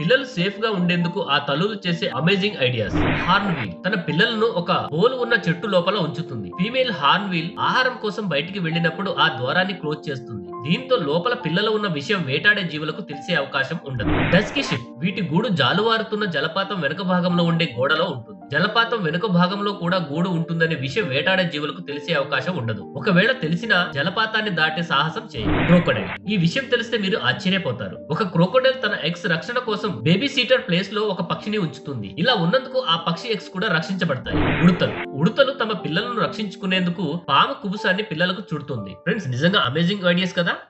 పిల్లలు సేఫ్ గా ఉండేందుకు ఆ తల్లులు చేసే అమేజింగ్ ఐడియాస్ హార్న్ వీల్ తన పిల్లలను ఒక హోల్ ఉన్న చెట్టు లోపల ఉంచుతుంది ఫీమేల్ హార్న్ వీల్ ఆహారం కోసం బయటికి వెళ్ళినప్పుడు ఆ ద్వారాన్ని క్లోజ్ చేస్తుంది దీంతో లోపల పిల్లలు ఉన్న విషయం వేటాడే జీవులకు తెలిసే అవకాశం ఉండదు డస్కీ షిప్ వీటి గూడు జాలువారుతున్న జలపాతం వెనుక భాగంలో ఉండే గోడలో ఉంటుంది జలపాతం వెనుక భాగంలో కూడా గూడు ఉంటుందనే విషయం వేటాడే జీవులకు తెలిసే అవకాశం ఉండదు ఒకవేళ తెలిసినా జలపాతాన్ని దాటే సాహసం చేయదు క్రోకోడైల్ ఈ విషయం తెలిస్తే మీరు ఆశ్చర్యపోతారు ఒక క్రోకోడైల్ తన ఎక్స్ రక్షణ కోసం బేబీ సీటర్ ప్లేస్ లో ఒక పక్షిని ఉంచుతుంది ఇలా ఉన్నందుకు ఆ పక్షి ఎక్స్ కూడా రక్షించబడతాయి ఉడతలు ఉడతలు తమ పిల్లలను రక్షించుకునేందుకు పాము కుబుసాన్ని పిల్లలకు చుడుతుంది ఫ్రెండ్స్ నిజంగా అమేజింగ్ ఐడియాస్ కదా